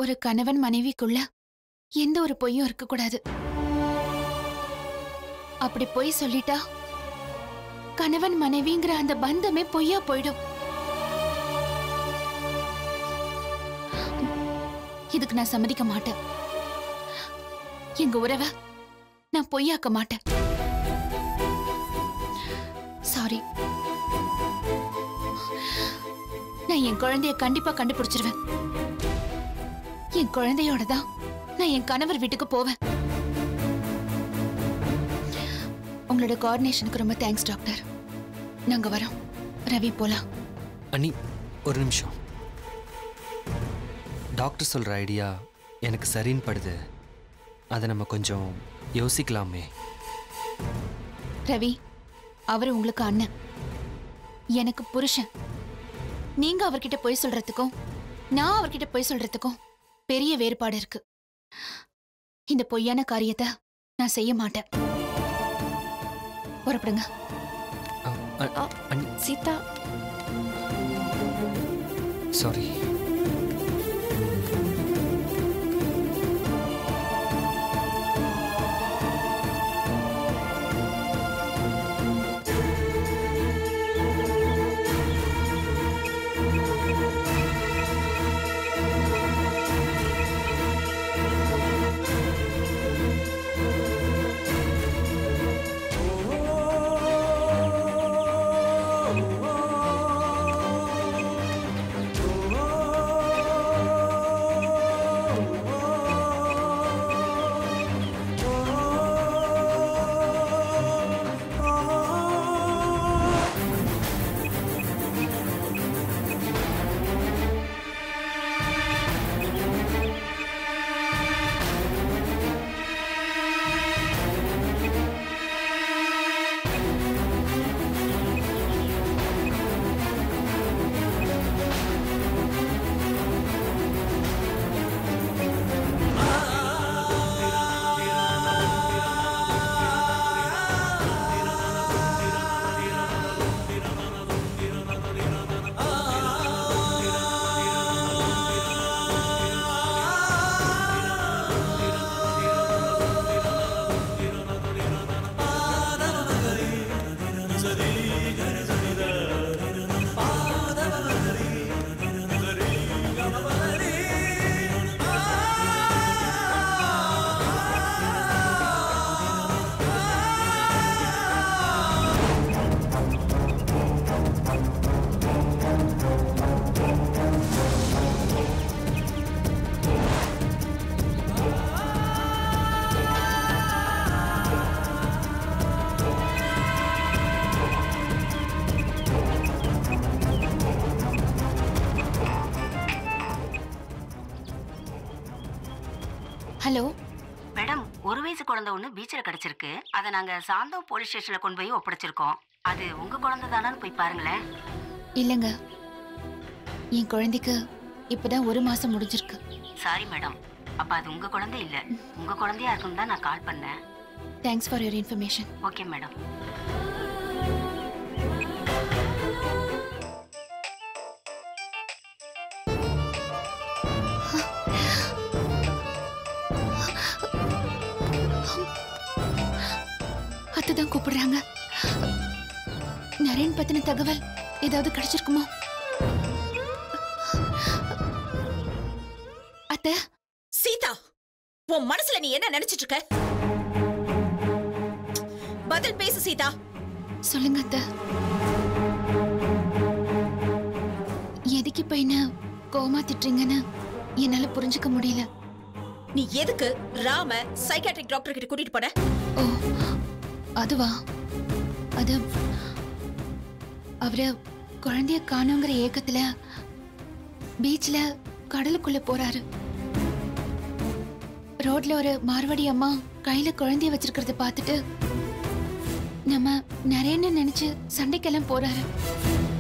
ஒரு கணவன் மனைவிக்குள்ள எந்த ஒரு பொய்யும் இருக்கக்கூடாது அப்படி பொய் சொல்லிட்டா கணவன் மனைவிங்கிற அந்த பந்தமே பொய்யா போயிடும் இதுக்கு நான் சம்மதிக்க மாட்டேன் எங்க உறவை நான் பொய்யாக்க மாட்டேன் சாரி நான் என் குழந்தைய கண்டிப்பா கண்டுபிடிச்சிருவேன் என் குழந்தையோட தான் நான் என் கணவர் வீட்டுக்கு போவேன் உங்களோட கோஆர்டினேஷனுக்கு ரொம்ப தேங்க்ஸ் டாக்டர் நாங்க வரோம் ரவி போலாம் அண்ணி ஒரு நிமிஷம் டாக்டர் சொல்கிற ஐடியா எனக்கு சரின்னு படுது அதை நம்ம கொஞ்சம் யோசிக்கலாமே ரவி அவர் உங்களுக்கு அண்ணன் எனக்கு புருஷன் நீங்க அவர்கிட்ட போய் சொல்றதுக்கும் நான் அவர்கிட்ட போய் சொல்றதுக்கும் பெரிய வேறுபாடு இருக்கு இந்த பொய்யான காரியத்தை நான் செய்ய மாட்டேன் புறப்படுங்க அ, அ- ஆ. அண்ணி சீதா சாரி ஹலோ மேடம் ஒரு வயசு குழந்தை ஒன்று பீச்சில் கிடச்சிருக்கு அதை நாங்கள் சாந்தம் போலீஸ் ஸ்டேஷனில் கொண்டு போய் ஒப்படைச்சிருக்கோம் அது உங்கள் குழந்தை தானான்னு போய் பாருங்களேன் இல்லைங்க என் குழந்தைக்கு இப்பதான் ஒரு மாசம் முடிஞ்சிருக்கு சாரி மேடம் அப்போ அது உங்கள் குழந்தை இல்லை உங்கள் குழந்தையா இருக்குன்னு தான் நான் கால் பண்ணேன் thanks for your information okay madam அத்தைதான் கூப்பிடுறாங்க நரேன் பத்தின தகவல் ஏதாவது கிடைச்சிருக்குமோ அத்தை சீதா உன் மனசுல நீ என்ன நினைச்சிட்டு இருக்க பதில் பேசு சீதா சொல்லுங்க அத்தை எதுக்கு இப்ப என்ன கோமா திட்டுறீங்கன்னு என்னால புரிஞ்சுக்க முடியல நீ எதுக்கு ராம சைக்காட்ரிக் டாக்டர் கிட்ட கூட்டிட்டு போன ஓ அதுவா அது அவரு குழந்தைய காணுங்கிற ஏக்கத்துல பீச்ல கடலுக்குள்ள போறாரு ரோட்ல ஒரு மார்வாடி அம்மா கையில குழந்தைய வச்சிருக்கிறத பார்த்துட்டு நம்ம நரேன்னு நினைச்சு சண்டைக்கெல்லாம் போறாரு